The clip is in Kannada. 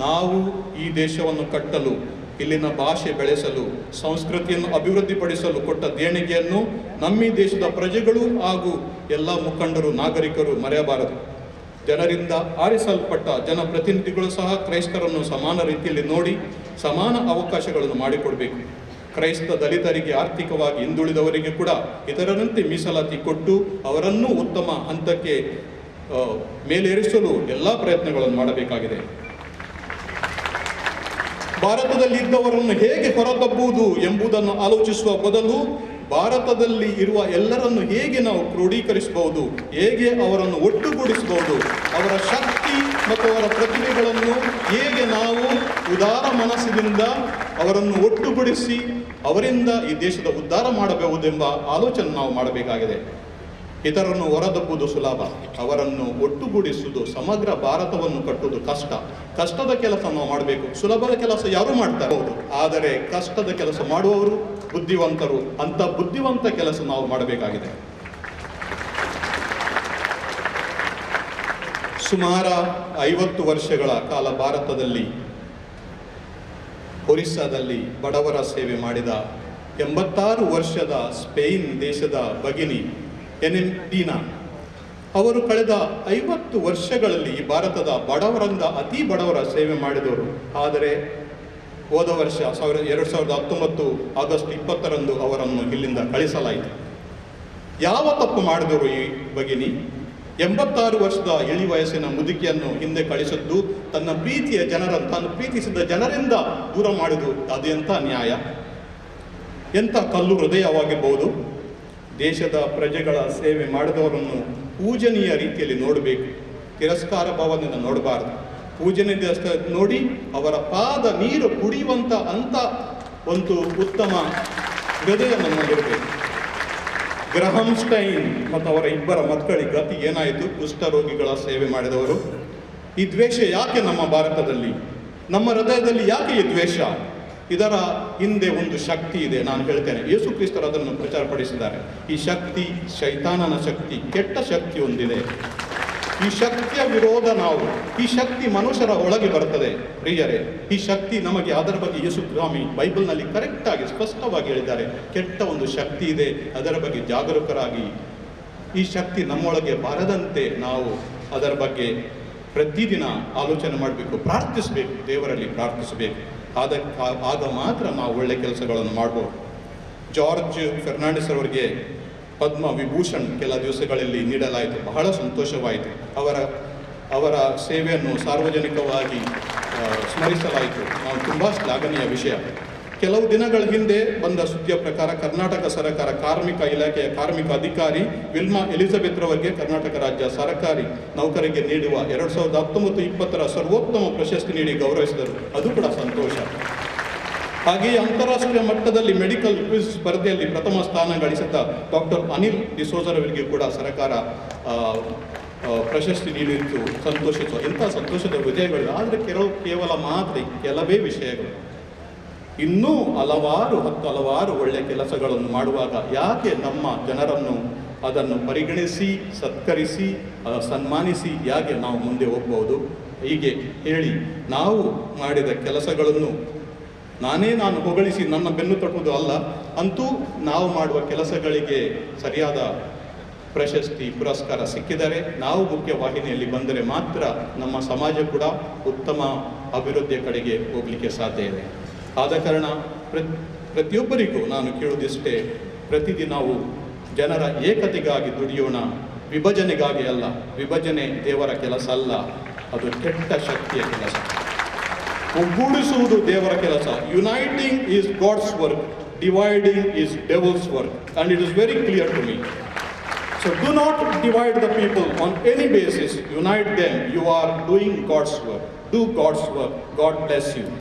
ನಾವು ಈ ದೇಶವನ್ನು ಕಟ್ಟಲು ಇಲ್ಲಿನ ಭಾಷೆ ಬೆಳೆಸಲು ಸಂಸ್ಕೃತಿಯನ್ನು ಅಭಿವೃದ್ಧಿಪಡಿಸಲು ಕೊಟ್ಟ ದೇಣಿಗೆಯನ್ನು ನಮ್ಮ ಈ ದೇಶದ ಪ್ರಜೆಗಳು ಹಾಗೂ ಎಲ್ಲ ಮುಖಂಡರು ನಾಗರಿಕರು ಮರೆಯಬಾರದು ಜನರಿಂದ ಆರಿಸಲ್ಪಟ್ಟ ಜನಪ್ರತಿನಿಧಿಗಳು ಸಹ ಕ್ರೈಸ್ತರನ್ನು ಸಮಾನ ರೀತಿಯಲ್ಲಿ ನೋಡಿ ಸಮಾನ ಅವಕಾಶಗಳನ್ನು ಮಾಡಿಕೊಡಬೇಕು ಕ್ರೈಸ್ತ ದಲಿತರಿಗೆ ಆರ್ಥಿಕವಾಗಿ ಹಿಂದುಳಿದವರಿಗೆ ಕೂಡ ಇತರರಂತೆ ಮೀಸಲಾತಿ ಕೊಟ್ಟು ಅವರನ್ನೂ ಉತ್ತಮ ಹಂತಕ್ಕೆ ಆ, ಮೇಲೇರಿಸಲು ಎಲ್ಲ ಪ್ರಯತ್ನಗಳನ್ನು ಮಾಡಬೇಕಾಗಿದೆ ಭಾರತದಲ್ಲಿ ಇದ್ದವರನ್ನು ಹೇಗೆ ಹೊರದಬ್ಬುವುದು ಎಂಬುದನ್ನು ಆಲೋಚಿಸುವ ಬದಲು ಭಾರತದಲ್ಲಿ ಇರುವ ಎಲ್ಲರನ್ನು ಹೇಗೆ ನಾವು ಕ್ರೋಢೀಕರಿಸಬಹುದು ಹೇಗೆ ಅವರನ್ನು ಒಟ್ಟುಗೂಡಿಸಬಹುದು ಅವರ ಶಕ್ತಿ ಮತ್ತು ಅವರ ಪ್ರತಿಭೆಗಳನ್ನು ಹೇಗೆ ನಾವು ಉದಾರ ಮನಸ್ಸಿನಿಂದ ಅವರನ್ನು ಒಟ್ಟುಗೂಡಿಸಿ ಅವರಿಂದ ಈ ದೇಶದ ಉದ್ಧಾರ ಮಾಡಬಹುದೆಂಬ ಆಲೋಚನೆ ನಾವು ಮಾಡಬೇಕಾಗಿದೆ ಇತರನ್ನು ಹೊರದಬ್ಬುವುದು ಸುಲಭ ಅವರನ್ನು ಒಟ್ಟುಗೂಡಿಸುವುದು ಸಮಗ್ರ ಭಾರತವನ್ನು ಕಟ್ಟುವುದು ಕಷ್ಟ ಕಷ್ಟದ ಕೆಲಸ ನಾವು ಮಾಡಬೇಕು ಸುಲಭದ ಕೆಲಸ ಯಾರು ಮಾಡ್ತಾರೆ ಹೌದು ಆದರೆ ಕಷ್ಟದ ಕೆಲಸ ಮಾಡುವವರು ಬುದ್ಧಿವಂತರು ಅಂತ ಬುದ್ಧಿವಂತ ಕೆಲಸ ನಾವು ಮಾಡಬೇಕಾಗಿದೆ ಸುಮಾರ ಐವತ್ತು ವರ್ಷಗಳ ಕಾಲ ಭಾರತದಲ್ಲಿ ಒರಿಸ್ಸಾದಲ್ಲಿ ಬಡವರ ಸೇವೆ ಮಾಡಿದ ಎಂಬತ್ತಾರು ವರ್ಷದ ಸ್ಪೇನ್ ದೇಶದ ಭಗಿನಿ ಎನೆಂಟೀನಾ ಅವರು ಕಳೆದ ಐವತ್ತು ವರ್ಷಗಳಲ್ಲಿ ಈ ಭಾರತದ ಬಡವರಿಂದ ಅತಿ ಬಡವರ ಸೇವೆ ಮಾಡಿದವರು ಆದರೆ ಹೋದ ವರ್ಷ ಸಾವಿರ ಎರಡು ಸಾವಿರದ ಹತ್ತೊಂಬತ್ತು ಆಗಸ್ಟ್ ಇಪ್ಪತ್ತರಂದು ಅವರನ್ನು ಇಲ್ಲಿಂದ ಕಳಿಸಲಾಯಿತು ಯಾವ ತಪ್ಪು ಮಾಡಿದವರು ಈ ಭಗಿನಿ ಎಂಬತ್ತಾರು ವರ್ಷದ ಇಳಿ ವಯಸ್ಸಿನ ಮುದುಕಿಯನ್ನು ಹಿಂದೆ ಕಳಿಸಿದ್ದು ತನ್ನ ಪ್ರೀತಿಯ ಜನರ ತಾನು ಪ್ರೀತಿಸಿದ ಜನರಿಂದ ದೂರ ಮಾಡಿದ್ದು ಅದೆಂಥ ನ್ಯಾಯ ಎಂಥ ಕಲ್ಲು ಹೃದಯವಾಗಿರ್ಬೋದು ದೇಶದ ಪ್ರಜೆಗಳ ಸೇವೆ ಮಾಡಿದವರನ್ನು ಪೂಜನೀಯ ರೀತಿಯಲ್ಲಿ ನೋಡಬೇಕು ತಿರಸ್ಕಾರ ಭಾವನೆಯಿಂದ ನೋಡಬಾರದು ಪೂಜನೀಯ ಅಷ್ಟೇ ನೋಡಿ ಅವರ ಪಾದ ನೀರು ಕುಡಿಯುವಂಥ ಅಂತ ಒಂದು ಉತ್ತಮ ಹೃದಯ ನಮ್ಮಲ್ಲಿರಬೇಕು ಗ್ರಹಂ ಸ್ಟೈನ್ ಮತ್ತು ಅವರ ಇಬ್ಬರ ಮಕ್ಕಳಿಗೆ ಗತಿ ಏನಾಯಿತು ಕುಷ್ಠರೋಗಿಗಳ ಸೇವೆ ಮಾಡಿದವರು ಈ ದ್ವೇಷ ಯಾಕೆ ನಮ್ಮ ಭಾರತದಲ್ಲಿ ನಮ್ಮ ಹೃದಯದಲ್ಲಿ ಯಾಕೆ ಈ ದ್ವೇಷ ಇದರ ಹಿಂದೆ ಒಂದು ಶಕ್ತಿ ಇದೆ ನಾನು ಹೇಳ್ತೇನೆ ಯೇಸು ಕ್ರಿಸ್ತರು ಅದನ್ನು ಪ್ರಚಾರಪಡಿಸಿದ್ದಾರೆ ಈ ಶಕ್ತಿ ಶೈತಾನನ ಶಕ್ತಿ ಕೆಟ್ಟ ಶಕ್ತಿ ಒಂದಿದೆ ಈ ಶಕ್ತಿಯ ವಿರೋಧ ನಾವು ಈ ಶಕ್ತಿ ಮನುಷ್ಯರ ಒಳಗೆ ಬರ್ತದೆ ಪ್ರಿಯರೇ ಈ ಶಕ್ತಿ ನಮಗೆ ಅದರ ಬಗ್ಗೆ ಯೇಸು ಸ್ವಾಮಿ ಬೈಬಲ್ನಲ್ಲಿ ಕರೆಕ್ಟಾಗಿ ಸ್ಪಷ್ಟವಾಗಿ ಹೇಳಿದ್ದಾರೆ ಕೆಟ್ಟ ಒಂದು ಶಕ್ತಿ ಇದೆ ಅದರ ಬಗ್ಗೆ ಜಾಗರೂಕರಾಗಿ ಈ ಶಕ್ತಿ ನಮ್ಮೊಳಗೆ ಬರದಂತೆ ನಾವು ಅದರ ಬಗ್ಗೆ ಪ್ರತಿದಿನ ಆಲೋಚನೆ ಮಾಡಬೇಕು ಪ್ರಾರ್ಥಿಸಬೇಕು ದೇವರಲ್ಲಿ ಪ್ರಾರ್ಥಿಸಬೇಕು ಆದ ಆಗ ಮಾತ್ರ ನಾವು ಒಳ್ಳೆ ಕೆಲಸಗಳನ್ನು ಮಾಡ್ಬೋದು ಜಾರ್ಜ್ ಫೆರ್ನಾಂಡಿಸ್ ಅವರಿಗೆ ಪದ್ಮ ವಿಭೂಷಣ್ ಕೆಲ ದಿವಸಗಳಲ್ಲಿ ನೀಡಲಾಯಿತು ಬಹಳ ಸಂತೋಷವಾಯಿತು ಅವರ ಅವರ ಸೇವೆಯನ್ನು ಸಾರ್ವಜನಿಕವಾಗಿ ಆ, ಸ್ಮರಿಸಲಾಯಿತು ನಾವು ತುಂಬ ಶ್ಲಾಘನೀಯ ವಿಷಯ ಕೆಲವು ದಿನಗಳ ಹಿಂದೆ ಬಂದ ಸುದ್ದಿಯ ಪ್ರಕಾರ ಕರ್ನಾಟಕ ಸರ್ಕಾರ ಕಾರ್ಮಿಕ ಇಲಾಖೆಯ ಕಾರ್ಮಿಕ ಅಧಿಕಾರಿ ವಿಲ್ಮಾ ಎಲಿಜಬೆತ್ ರವರಿಗೆ ಕರ್ನಾಟಕ ರಾಜ್ಯ ಸರ್ಕಾರಿ ನೌಕರಿಗೆ ನೀಡುವ ಎರಡು ಸಾವಿರದ ಹತ್ತೊಂಬತ್ತು ಇಪ್ಪತ್ತರ ಸರ್ವೋತ್ತಮ ಪ್ರಶಸ್ತಿ ನೀಡಿ ಗೌರವಿಸಿದರು ಅದು ಕೂಡ ಸಂತೋಷ ಹಾಗೆಯೇ ಅಂತಾರಾಷ್ಟ್ರೀಯ ಮಟ್ಟದಲ್ಲಿ ಮೆಡಿಕಲ್ ಕ್ವಿಜ್ ಸ್ಪರ್ಧೆಯಲ್ಲಿ ಪ್ರಥಮ ಸ್ಥಾನ ಗಳಿಸಿದ ಡಾಕ್ಟರ್ ಅನಿಲ್ ಡಿಸೋಜರ್ ಅವರಿಗೆ ಕೂಡ ಸರ್ಕಾರ ಆ, ಆ, ಪ್ರಶಸ್ತಿ ನೀಡಿದ್ದು ಸಂತೋಷಿಸುವ ಇಂಥ ಸಂತೋಷದ ವಿಜಯಗಳು ಆದರೆ ಕೆಲವು ಕೇವಲ ಮಾತ್ರ ಕೆಲವೇ ವಿಷಯಗಳು ಇನ್ನೂ ಹಲವಾರು ಹತ್ತು ಹಲವಾರು ಒಳ್ಳೆಯ ಕೆಲಸಗಳನ್ನು ಮಾಡುವಾಗ ಯಾಕೆ ನಮ್ಮ ಜನರನ್ನು ಅದನ್ನು ಪರಿಗಣಿಸಿ ಸತ್ಕರಿಸಿ ಆ, ಸನ್ಮಾನಿಸಿ ಯಾಕೆ ನಾವು ಮುಂದೆ ಹೋಗ್ಬೋದು ಹೀಗೆ ಹೇಳಿ ನಾವು ಮಾಡಿದ ಕೆಲಸಗಳನ್ನು ನಾನೇ ನಾನು ಹೊಗಳಿಸಿ ನನ್ನ ಬೆನ್ನು ತಟ್ಟುವುದು ಅಲ್ಲ ಅಂತೂ ನಾವು ಮಾಡುವ ಕೆಲಸಗಳಿಗೆ ಸರಿಯಾದ ಪ್ರಶಸ್ತಿ ಪುರಸ್ಕಾರ ಸಿಕ್ಕಿದರೆ ನಾವು ಮುಖ್ಯ ವಾಹಿನಿಯಲ್ಲಿ ಬಂದರೆ ಮಾತ್ರ ನಮ್ಮ ಸಮಾಜ ಕೂಡ ಉತ್ತಮ ಅಭಿವೃದ್ಧಿಯ ಕಡೆಗೆ ಹೋಗಲಿಕ್ಕೆ ಸಾಧ್ಯ ಇದೆ ಆದ ಕಾರಣ ಪ್ರತ್ ಪ್ರತಿಯೊಬ್ಬರಿಗೂ ನಾನು ಕೇಳುವುದಿಷ್ಟೇ ಪ್ರತಿದಿನವು ಜನರ ಏಕತೆಗಾಗಿ ದುಡಿಯೋಣ ವಿಭಜನೆಗಾಗಿ ಅಲ್ಲ ವಿಭಜನೆ ದೇವರ ಕೆಲಸ ಅಲ್ಲ ಅದು ಕೆಟ್ಟ ಶಕ್ತಿಯ ಕೆಲಸ ಒಗ್ಗೂಡಿಸುವುದು ದೇವರ ಕೆಲಸ uniting is God's work dividing is devil's work and it is very clear to me So do not divide the people on any basis. Unite them. You are doing God's work. Do God's work. God bless you.